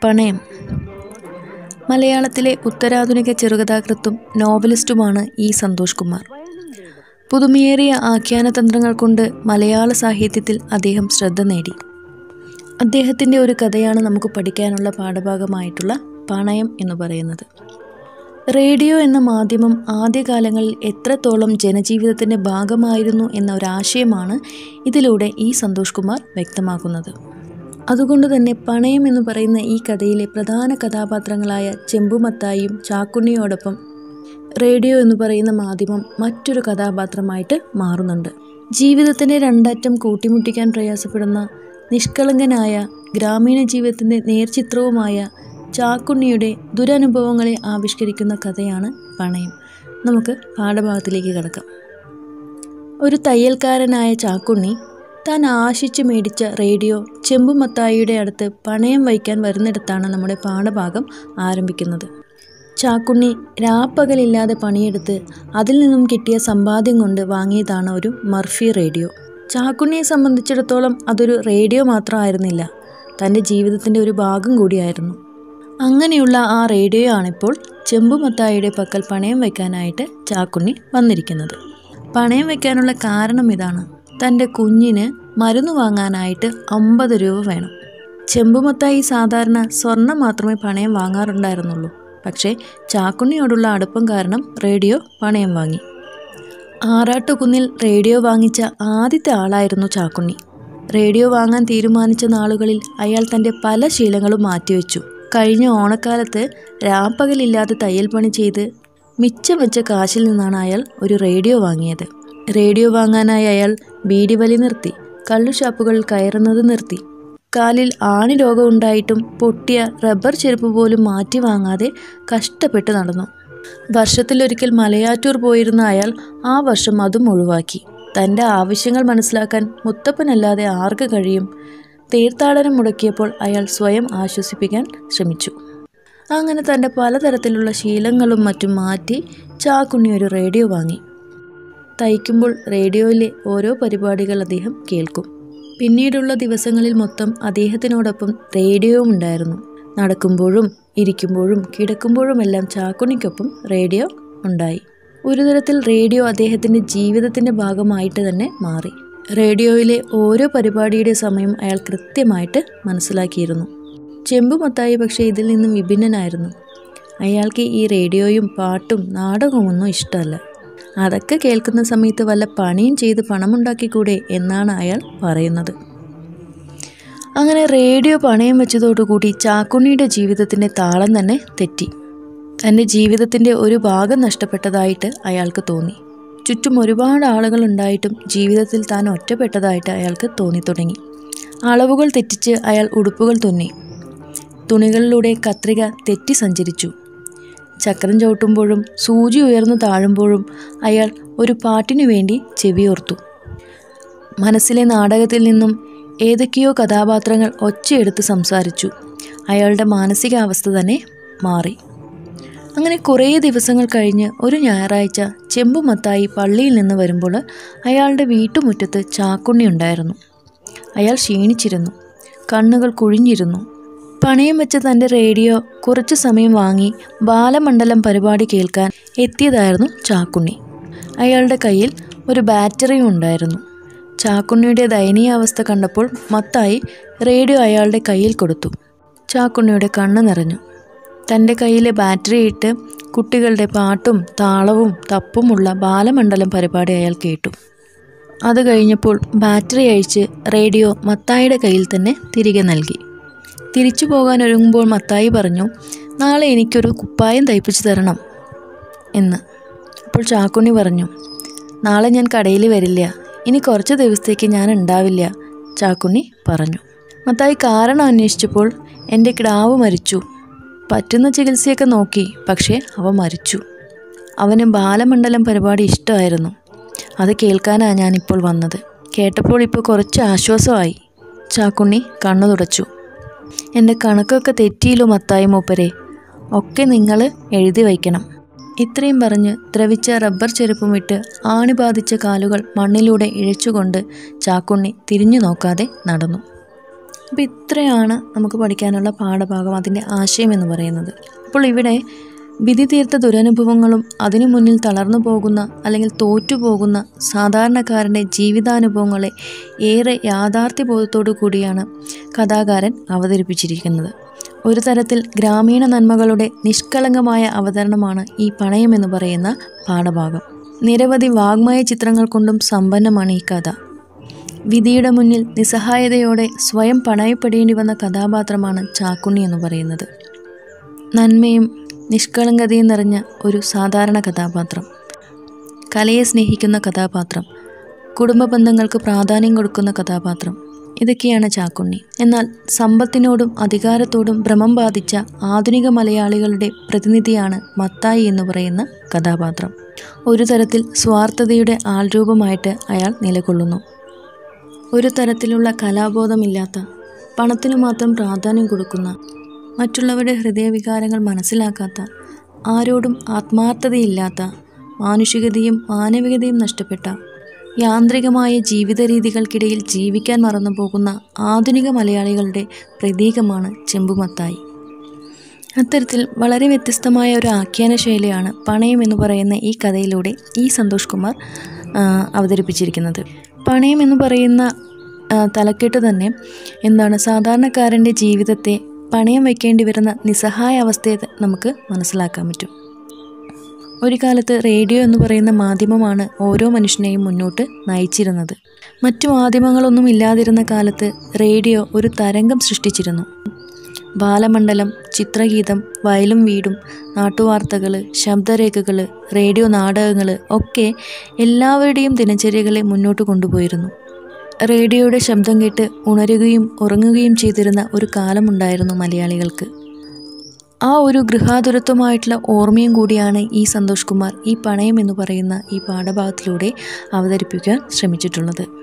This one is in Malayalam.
പണയം മലയാളത്തിലെ ഉത്തരാധുനിക ചെറുകഥാകൃത്തും നോവലിസ്റ്റുമാണ് ഇ സന്തോഷ് കുമാർ പുതുമയേറിയ ആഖ്യാനതന്ത്രങ്ങൾ കൊണ്ട് മലയാള സാഹിത്യത്തിൽ അദ്ദേഹം ശ്രദ്ധ നേടി അദ്ദേഹത്തിൻ്റെ ഒരു കഥയാണ് നമുക്ക് പഠിക്കാനുള്ള പാഠഭാഗമായിട്ടുള്ള പണയം എന്ന് പറയുന്നത് റേഡിയോ എന്ന മാധ്യമം ആദ്യകാലങ്ങളിൽ എത്രത്തോളം ജനജീവിതത്തിൻ്റെ ഭാഗമായിരുന്നു എന്ന ഒരാശയമാണ് ഇതിലൂടെ ഇ സന്തോഷ് കുമാർ വ്യക്തമാക്കുന്നത് അതുകൊണ്ട് തന്നെ പണയം എന്ന് പറയുന്ന ഈ കഥയിലെ പ്രധാന കഥാപാത്രങ്ങളായ ചെമ്പുമത്തായും ചാക്കുണ്ണിയോടൊപ്പം റേഡിയോ എന്ന് പറയുന്ന മാധ്യമം മറ്റൊരു കഥാപാത്രമായിട്ട് മാറുന്നുണ്ട് ജീവിതത്തിൻ്റെ രണ്ടറ്റം കൂട്ടിമുട്ടിക്കാൻ പ്രയാസപ്പെടുന്ന നിഷ്കളങ്കനായ ഗ്രാമീണ ജീവിതത്തിൻ്റെ നേർചിത്രവുമായ ചാക്കുണ്ണിയുടെ ദുരനുഭവങ്ങളെ ആവിഷ്കരിക്കുന്ന കഥയാണ് പണയം നമുക്ക് പാഠഭാഗത്തിലേക്ക് കിടക്കാം ഒരു തയ്യൽക്കാരനായ ചാക്കുണ്ണി താൻ ആശിച്ചു മേടിച്ച റേഡിയോ ചെമ്പുമത്തായിയുടെ അടുത്ത് പണയം വയ്ക്കാൻ വരുന്നിടത്താണ് നമ്മുടെ പാഠഭാഗം ആരംഭിക്കുന്നത് ചാക്കുണ്ണി രാപ്പകലില്ലാതെ പണിയെടുത്ത് അതിൽ നിന്നും കിട്ടിയ സമ്പാദ്യം കൊണ്ട് വാങ്ങിയതാണ് ഒരു മർഫി റേഡിയോ ചാക്കുണ്ണിയെ സംബന്ധിച്ചിടത്തോളം അതൊരു റേഡിയോ മാത്രമായിരുന്നില്ല തൻ്റെ ജീവിതത്തിൻ്റെ ഒരു ഭാഗം കൂടിയായിരുന്നു അങ്ങനെയുള്ള ആ റേഡിയോ ആണിപ്പോൾ ചെമ്പുമത്തായിയുടെ പക്കൽ പണയം വയ്ക്കാനായിട്ട് ചാക്കുണ്ണി വന്നിരിക്കുന്നത് പണയം വയ്ക്കാനുള്ള കാരണം ഇതാണ് തൻ്റെ കുഞ്ഞിന് മരുന്ന് വാങ്ങാനായിട്ട് അമ്പത് രൂപ വേണം ചെമ്പുമത്തായി സാധാരണ സ്വർണം മാത്രമേ പണയം വാങ്ങാറുണ്ടായിരുന്നുള്ളൂ പക്ഷേ ചാക്കുണ്ണിയോടുള്ള അടുപ്പം കാരണം റേഡിയോ പണയം വാങ്ങി ആറാട്ടുകുന്നിൽ റേഡിയോ വാങ്ങിച്ച ആദ്യത്തെ ആളായിരുന്നു ചാക്കുണ്ണി റേഡിയോ വാങ്ങാൻ തീരുമാനിച്ച നാളുകളിൽ അയാൾ തൻ്റെ പല ശീലങ്ങളും മാറ്റിവെച്ചു കഴിഞ്ഞ ഓണക്കാലത്ത് രാപ്പകലില്ലാതെ തയ്യൽ പണി ചെയ്ത് മിച്ചം വെച്ച കാശിൽ നിന്നാണ് അയാൾ ഒരു റേഡിയോ വാങ്ങിയത് റേഡിയോ വാങ്ങാനായി അയാൾ ബീഡി വലി നിർത്തി കള്ളുഷാപ്പുകളിൽ കയറുന്നത് നിർത്തി കാലിൽ ആണി രോഗം ഉണ്ടായിട്ടും പൊട്ടിയ റബ്ബർ ചെരുപ്പ് പോലും മാറ്റി വാങ്ങാതെ കഷ്ടപ്പെട്ട് നടന്നു വർഷത്തിലൊരിക്കൽ മലയാറ്റൂർ പോയിരുന്ന അയാൾ ആ വർഷം അതും ഒഴിവാക്കി തൻ്റെ ആവശ്യങ്ങൾ മനസ്സിലാക്കാൻ മുത്തപ്പനല്ലാതെ ആർക്ക് കഴിയും തീർത്ഥാടനം മുടക്കിയപ്പോൾ അയാൾ സ്വയം ആശ്വസിപ്പിക്കാൻ ശ്രമിച്ചു അങ്ങനെ തൻ്റെ പലതരത്തിലുള്ള ശീലങ്ങളും മറ്റും മാറ്റി ചാക്കുണ്ണി ഒരു റേഡിയോ വാങ്ങി തയ്ക്കുമ്പോൾ റേഡിയോയിലെ ഓരോ പരിപാടികൾ അദ്ദേഹം കേൾക്കും പിന്നീടുള്ള ദിവസങ്ങളിൽ മൊത്തം അദ്ദേഹത്തിനോടൊപ്പം റേഡിയോയും ഉണ്ടായിരുന്നു നടക്കുമ്പോഴും ഇരിക്കുമ്പോഴും കിടക്കുമ്പോഴുമെല്ലാം ചാക്കുണ്ണിക്കൊപ്പം റേഡിയോ ഉണ്ടായി ഒരു തരത്തിൽ റേഡിയോ അദ്ദേഹത്തിൻ്റെ ജീവിതത്തിൻ്റെ ഭാഗമായിട്ട് തന്നെ മാറി റേഡിയോയിലെ ഓരോ പരിപാടിയുടെ സമയം അയാൾ കൃത്യമായിട്ട് മനസ്സിലാക്കിയിരുന്നു ചെമ്പുമത്തായി പക്ഷേ ഇതിൽ നിന്നും വിഭിന്നനായിരുന്നു അയാൾക്ക് ഈ റേഡിയോയും പാട്ടും നാടകമൊന്നും ഇഷ്ടമല്ല അതൊക്കെ കേൾക്കുന്ന സമയത്ത് വല്ല പണിയും ചെയ്ത് പണമുണ്ടാക്കിക്കൂടെ എന്നാണ് അയാൾ പറയുന്നത് അങ്ങനെ റേഡിയോ പണയം വെച്ചതോടുകൂടി ചാക്കുണ്ണിയുടെ ജീവിതത്തിൻ്റെ താളം തന്നെ തെറ്റി തൻ്റെ ജീവിതത്തിൻ്റെ ഒരു ഭാഗം നഷ്ടപ്പെട്ടതായിട്ട് അയാൾക്ക് തോന്നി ചുറ്റും ഒരുപാട് ആളുകൾ ഉണ്ടായിട്ടും ജീവിതത്തിൽ താൻ ഒറ്റപ്പെട്ടതായിട്ട് അയാൾക്ക് തോന്നി തുടങ്ങി അളവുകൾ തെറ്റിച്ച് അയാൾ ഉടുപ്പുകൾ തുന്നി തുണികളിലൂടെ കത്രിക തെറ്റി സഞ്ചരിച്ചു ചക്രം ചവിട്ടുമ്പോഴും സൂചി ഉയർന്നു താഴുമ്പോഴും അയാൾ ഒരു പാട്ടിനു വേണ്ടി ചെവിയോർത്തു മനസ്സിലെ നാടകത്തിൽ നിന്നും ഏതൊക്കെയോ കഥാപാത്രങ്ങൾ ഒച്ചയെടുത്ത് സംസാരിച്ചു അയാളുടെ മാനസികാവസ്ഥ തന്നെ മാറി അങ്ങനെ കുറേ ദിവസങ്ങൾ കഴിഞ്ഞ് ഒരു ഞായറാഴ്ച ചെമ്പുമത്തായി പള്ളിയിൽ നിന്ന് വരുമ്പോൾ അയാളുടെ വീട്ടുമുറ്റത്ത് ചാക്കുണ്ണി ഉണ്ടായിരുന്നു അയാൾ ക്ഷീണിച്ചിരുന്നു കണ്ണുകൾ കുഴിഞ്ഞിരുന്നു പണയം വെച്ച തൻ്റെ റേഡിയോ കുറച്ചു സമയം വാങ്ങി ബാലമണ്ഡലം പരിപാടി കേൾക്കാൻ എത്തിയതായിരുന്നു ചാക്കുണ്ണി അയാളുടെ കയ്യിൽ ഒരു ബാറ്ററിയും ഉണ്ടായിരുന്നു ചാക്കുണ്ണിയുടെ ദയനീയാവസ്ഥ കണ്ടപ്പോൾ മത്തായി റേഡിയോ അയാളുടെ കയ്യിൽ കൊടുത്തു ചാക്കുണ്ണിയുടെ കണ്ണ് നിറഞ്ഞു തൻ്റെ കയ്യിലെ ബാറ്ററി ഇട്ട് കുട്ടികളുടെ പാട്ടും താളവും തപ്പുമുള്ള ബാലമണ്ഡലം പരിപാടി അയാൾ കേട്ടു അത് കഴിഞ്ഞപ്പോൾ ബാറ്ററി അഴിച്ച് റേഡിയോ മത്തായിയുടെ കയ്യിൽ തന്നെ തിരികെ നൽകി തിരിച്ചു പോകാൻ ഒരുങ്ങുമ്പോൾ മത്തായി പറഞ്ഞു നാളെ എനിക്കൊരു കുപ്പായം തയ്പ്പിച്ചു തരണം എന്ന് അപ്പോൾ ചാക്കുണ്ണി പറഞ്ഞു നാളെ ഞാൻ കടയിൽ വരില്ല ഇനി കുറച്ച് ദിവസത്തേക്ക് ഞാൻ ഉണ്ടാവില്ല ചാക്കുണ്ണി പറഞ്ഞു മത്തായി കാരണം അന്വേഷിച്ചപ്പോൾ എൻ്റെ കിടാവ് മരിച്ചു പറ്റുന്ന ചികിത്സയൊക്കെ നോക്കി പക്ഷേ അവ മരിച്ചു അവന് ബാലമണ്ഡലം പരിപാടി ഇഷ്ടമായിരുന്നു അത് കേൾക്കാനാണ് ഞാനിപ്പോൾ വന്നത് കേട്ടപ്പോൾ ഇപ്പോൾ കുറച്ച് ആശ്വാസമായി ചാക്കുണ്ണി കണ്ണു തുടച്ചു എൻ്റെ കണക്കൊക്കെ തെറ്റിയില്ലോ മത്തായി മൂപ്പരെ ഒക്കെ നിങ്ങൾ എഴുതി വയ്ക്കണം ഇത്രയും പറഞ്ഞ് ദ്രവിച്ച റബ്ബർ ചെരുപ്പുമിട്ട് ആണി ബാധിച്ച കാലുകൾ മണ്ണിലൂടെ ഇഴച്ചുകൊണ്ട് ചാക്കുണ്ണി തിരിഞ്ഞു നോക്കാതെ നടന്നു അപ്പോൾ ഇത്രയാണ് നമുക്ക് പഠിക്കാനുള്ള പാഠഭാഗം അതിൻ്റെ ആശയം എന്ന് പറയുന്നത് അപ്പോൾ ഇവിടെ വിധി തീർത്ത ദുരനുഭവങ്ങളും അതിനു മുന്നിൽ തളർന്നു പോകുന്ന അല്ലെങ്കിൽ തോറ്റുപോകുന്ന സാധാരണക്കാരൻ്റെ ജീവിതാനുഭവങ്ങളെ ഏറെ യാഥാർത്ഥ്യബോധത്തോടു കൂടിയാണ് കഥാകാരൻ അവതരിപ്പിച്ചിരിക്കുന്നത് ഒരു തരത്തിൽ ഗ്രാമീണ നന്മകളുടെ നിഷ്കളങ്കമായ അവതരണമാണ് ഈ പണയം എന്ന് പറയുന്ന പാഠഭാഗം നിരവധി വാഗ്മയ ചിത്രങ്ങൾ കൊണ്ടും സമ്പന്നമാണ് ഈ കഥ വിധിയുടെ മുന്നിൽ നിസ്സഹായതയോടെ സ്വയം പണയപ്പെടേണ്ടി വന്ന കഥാപാത്രമാണ് ചാക്കുണ്ണി എന്ന് പറയുന്നത് നന്മയും നിഷ്കളങ്കതയും നിറഞ്ഞ ഒരു സാധാരണ കഥാപാത്രം കലയെ സ്നേഹിക്കുന്ന കഥാപാത്രം കുടുംബ ബന്ധങ്ങൾക്ക് പ്രാധാന്യം കൊടുക്കുന്ന കഥാപാത്രം ഇതൊക്കെയാണ് ചാക്കുണ്ണി എന്നാൽ സമ്പത്തിനോടും അധികാരത്തോടും ഭ്രമം ബാധിച്ച ആധുനിക മലയാളികളുടെ പ്രതിനിധിയാണ് മത്തായി എന്ന് പറയുന്ന കഥാപാത്രം ഒരു തരത്തിൽ സ്വാർത്ഥതയുടെ ആൾരൂപമായിട്ട് അയാൾ നിലകൊള്ളുന്നു ഒരു തരത്തിലുള്ള കലാബോധമില്ലാത്ത പണത്തിനു മാത്രം പ്രാധാന്യം കൊടുക്കുന്ന മറ്റുള്ളവരുടെ ഹൃദയവികാരങ്ങൾ മനസ്സിലാക്കാത്ത ആരോടും ആത്മാർത്ഥതയില്ലാത്ത മാനുഷികതയും മാനവികതയും നഷ്ടപ്പെട്ട യാന്ത്രികമായ ജീവിത രീതികൾക്കിടയിൽ ജീവിക്കാൻ മറന്നു പോകുന്ന ആധുനിക മലയാളികളുടെ പ്രതീകമാണ് ചെമ്പുമത്തായി അത്തരത്തിൽ വളരെ വ്യത്യസ്തമായ ഒരു ആഖ്യാന ശൈലിയാണ് പണയം എന്ന് പറയുന്ന ഈ കഥയിലൂടെ ഈ സന്തോഷ് കുമാർ ആ, അവതരിപ്പിച്ചിരിക്കുന്നത് പണയം എന്ന് പറയുന്ന ആ, തലക്കെട്ട് തന്നെ എന്താണ് സാധാരണക്കാരൻ്റെ ജീവിതത്തെ പണയം വയ്ക്കേണ്ടി വരുന്ന നിസ്സഹായ അവസ്ഥയെ ത- നമുക്ക് മനസ്സിലാക്കാൻ പറ്റും ഒരു കാലത്ത് റേഡിയോ എന്ന് പറയുന്ന മാധ്യമമാണ് ഓരോ മനുഷ്യനെയും മുന്നോട്ട് നയിച്ചിരുന്നത് മറ്റു മാധ്യമങ്ങളൊന്നും ഇല്ലാതിരുന്ന കാലത്ത് റേഡിയോ ഒരു തരംഗം സൃഷ്ടിച്ചിരുന്നു ബാലമണ്ഡലം ചിത്രഗീതം വയലും വീടും നാട്ടുവാർത്തകൾ ശബ്ദരേഖകൾ റേഡിയോ നാടകങ്ങൾ ഒക്കെ എല്ലാവരുടെയും ദിനചര്യകളെ മുന്നോട്ട് കൊണ്ടുപോയിരുന്നു റേഡിയോയുടെ ശബ്ദം കേട്ട് ഉണരുകയും ഉറങ്ങുകയും ചെയ്തിരുന്ന ഒരു കാലമുണ്ടായിരുന്നു മലയാളികൾക്ക് ആ ഒരു ഗൃഹാതുരത്വമായിട്ടുള്ള ഓർമ്മയും കൂടിയാണ് ഈ സന്തോഷ് കുമാർ ഈ പണയം എന്ന് പറയുന്ന ഈ പാഠഭാഗത്തിലൂടെ അവതരിപ്പിക്കാൻ ശ്രമിച്ചിട്ടുള്ളത്